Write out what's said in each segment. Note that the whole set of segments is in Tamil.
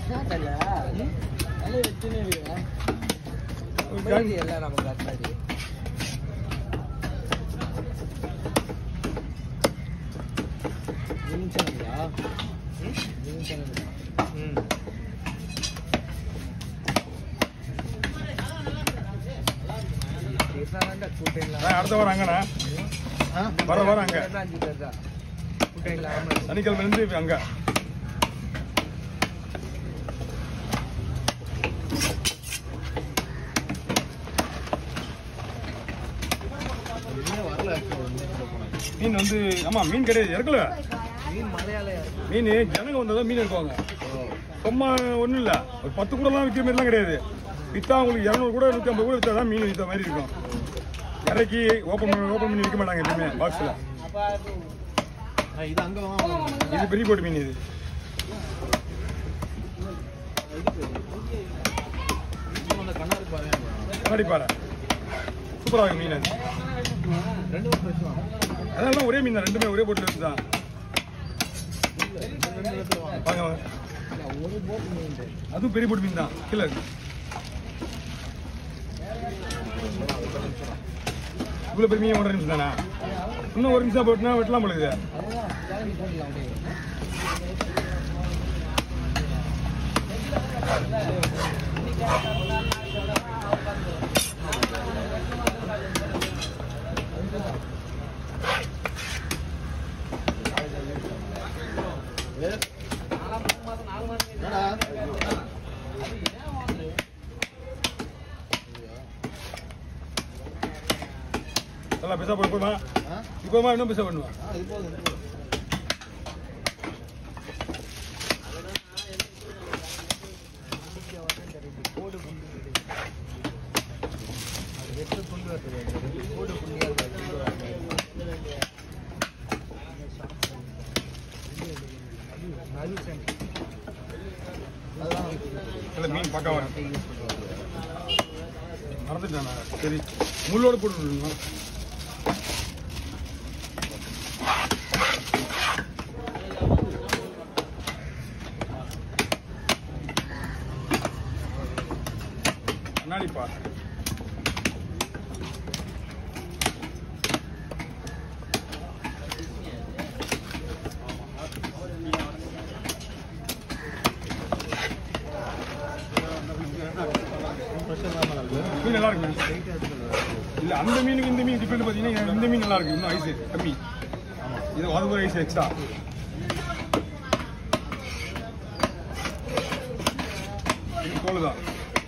எல்லாம் நமக்கு அத்தாடி நிமிஷங்களா நிமிஷங்களா ம் கூட்டம் ஆ, அடுத்த வாரம் அங்கண்ணா வர வர அங்க அஞ்சு பேர் தான் சனிக்கிழமைலேருந்து அங்க மீன் வந்து ஆமா மீன் கிடையாது இறக்கல மீன் மலையாளையா மீன் ஜனங்க வந்தாதான் மீன் எடுக்குவாங்க சும்மா ஒண்ணும் இல்ல ஒரு பத்து கூடலாம் விற்கிற மாதிரிலாம் கிடையாது வித்தா உங்களுக்கு இரநூறு கூட நூற்றி ஐம்பது கூட வித்தா தான் மீன் வித்த மாதிரி இருக்கும் இறக்கி ஓப்பன் பண்ணி ஓப்பன் பண்ணி விற்க மாட்டாங்க எப்பவுமே பாக்ஸில் இது அங்க வாங்க இது பெரிய போட்டு மீன் இது அந்த கண்ணாடி பாருங்க கண்ணாடிப்பாறை சூப்பராக இருக்கும் மீன் அது ரெண்டு பேரும் பேசுவாங்க அதெல்லாம் ஒரே மீன் தான் ரெண்டுமே ஒரே போட்டில் இருந்து தான் வாங்க வாங்க ஒரு போட் மீன் அதுவும் பெரிய போட்டு மீன் தான் கீழே இருக்கு இவ்வளோ பெரிய மீன் ஒன்றரை நிமிஷம் தானே இன்னும் ஒரு நிமிஷம் போட்டுனா வெட்டலாம் போல இது அதுதான் கிளம்பி போடலாம் அப்படியே நல்லா பெருசாக போய் போமா இப்போமா இன்னும் பெருசாக பண்ணுவா இது போதும் இது போதும் கோடு புண்டு அது எட்டு புண்டு வருது கோடு புண்டியா இல்லை மீன் பக்காவா இருக்கு. மறந்துட்டேன் நான். சரி முள்ளோட போட்டு விடணுமா? கண்ணாடி பா மீன் நல்லா இருக்கு இல்ல அந்த மீனுக்கு இந்த மீன் டிஃபரெண்ட் பாத்தீங்கன்னா இந்த மீன் நல்லா இருக்கு இன்னும் ஐஸ் கம்மி இது அது ஒரு ஐஸ் எக்ஸ்ட்ரா இது தோலுதான்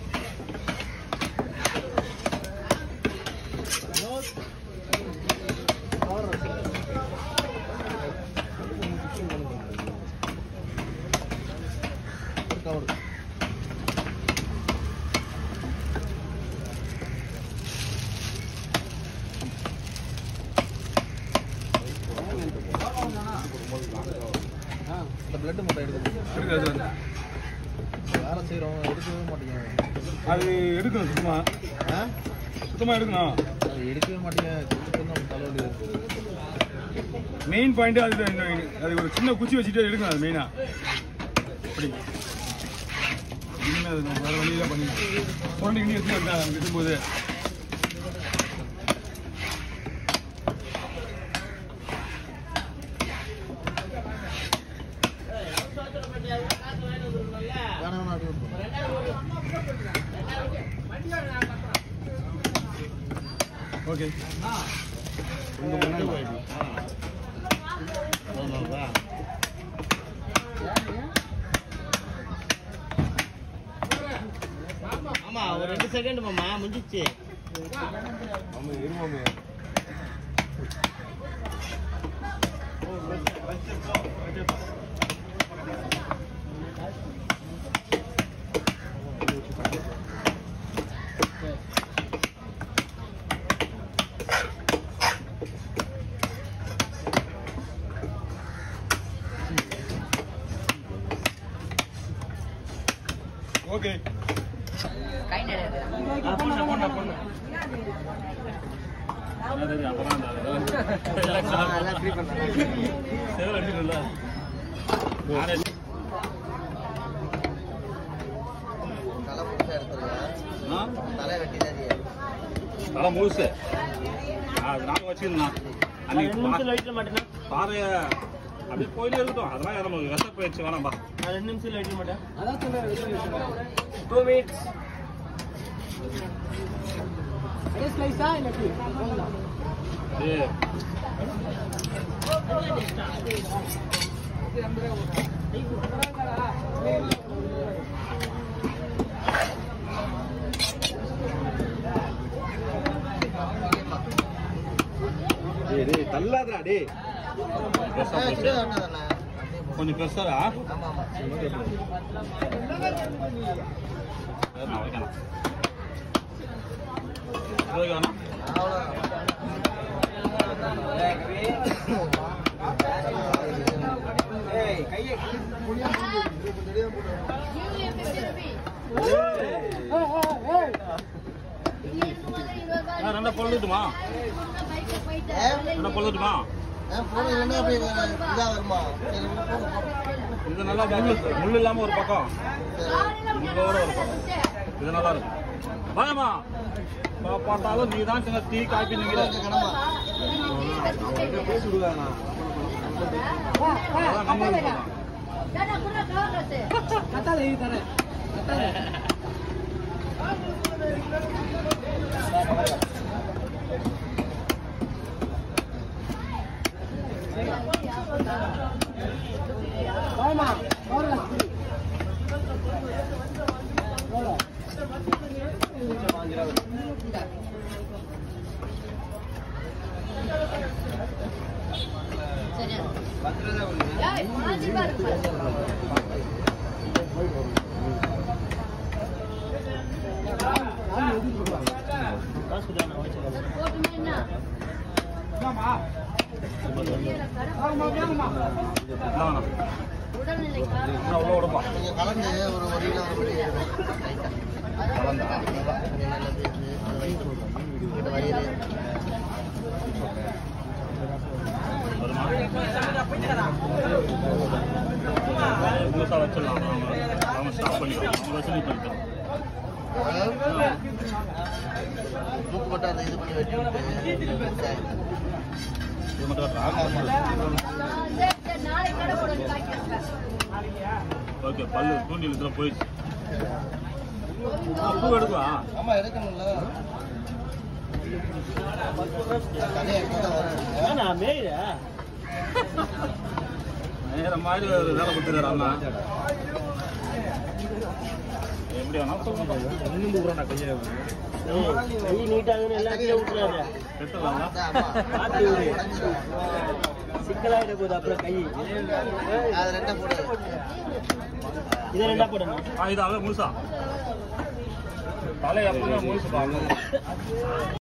அந்த பிளட் மட்டும் எடுத்து இருக்கு அது வந்து. வேலை செய்கிறோம் எடுக்கவே மாட்டேங்கிறாங்க அது எடுக்கணும் சுத்தமா ஆ சுத்தமா எடுக்கணும் அது எடுக்கவே மாட்டேங்க நம்ம தலைவலி இருக்கு மெயின் பாயிண்ட் அது அது ஒரு சின்ன குச்சி வச்சுட்டு எடுக்கணும் அது மெயினா அப்படி இனிமே அது நம்ம வேற வழியில பண்ணி சுரண்டி கிண்டி எடுத்து வந்தா அங்க இருக்கும்போது வேணாம் வேணாம் அப்படி விட்டுருங்க. ஓகே ஆமா ஒரு ரெண்டு செகண்ட் மாமா முடிஞ்சிச்சு ஓகே எல்லாம் ஃப்ரீ பண்ணுறாங்க தலை முழுசு அது நாங்கள் வச்சுக்கலாம் அன்னைக்கு ரெண்டு நிமிஷம் வெயிட்ல மாட்டேனா பாறைய அப்படியே கோயிலே இருக்கட்டும் அதெல்லாம் நமக்கு விஷ பயிற்சி வேணாம்பா நான் ரெண்டு நிமிஷம் வெயிட்ல மாட்டேன் அதான் சொல்றேன் டூ மினிட்ஸ் அதே ஸ்லைஸா இல்லை எப்படி போகலாம் ஏ டேய் டேய் தள்ளாதடா டேய் பெருசா போச்சு கொஞ்சம் பெருசாரா நான் வைக்கணும் இது வைக்கணும் ஆ, ரெண்டா பொழுதுட்டுமா ரெண்டா பொழுதுட்டுமா இது நல்லா முள்ளு முள்ளு இல்லாம ஒரு பக்கம் முள்ளோட ஒரு பக்கம் இது நல்லா இருக்கும் பயமா பார்த்தாலும் நீ தான் சின்ன டீ காப்பி நிக்கிற அதான் நம்ம ஊருக்கு போலாம். கத்தாத இது தரேன் கத்தாத வாமா வரல காசு தான் நான் வச்சுக்கிறேன் என்ன வேணும்? என்ன உள்ள விடுப்பா வருமா? முழுசா வச்சிடலாம் அவங்க- அவங்க ஸ்டாப் பண்ணிக்கலாம் அவங்க வசூலி பண்ணிக்கலாம் இது மட்டும் ஓகே பல்லு தூண்டில் இதில் போயிடுச்சு ஆ, பூ எடுக்கலாம் ஆமா எடுக்கணும்ல நான் மேயில நேர மாதிரி ஒரு வேலை கொடுத்துருக்காரு அண்ணா எப்படி வேணாலும் சொல்லுங்க கை நீட்டாகுன்னு எல்லாத்தையும் விட்டுறாரு எடுத்துடலாங்களா மாத்தி விடு சிக்கலாயிட போகுது அப்புறம் கை அது ரெண்டா போடு இதை ரெண்டா போடணும் ஆ இது அவன் முழுசா தலை எப்பவுமே முழுசு பார்க்கணும்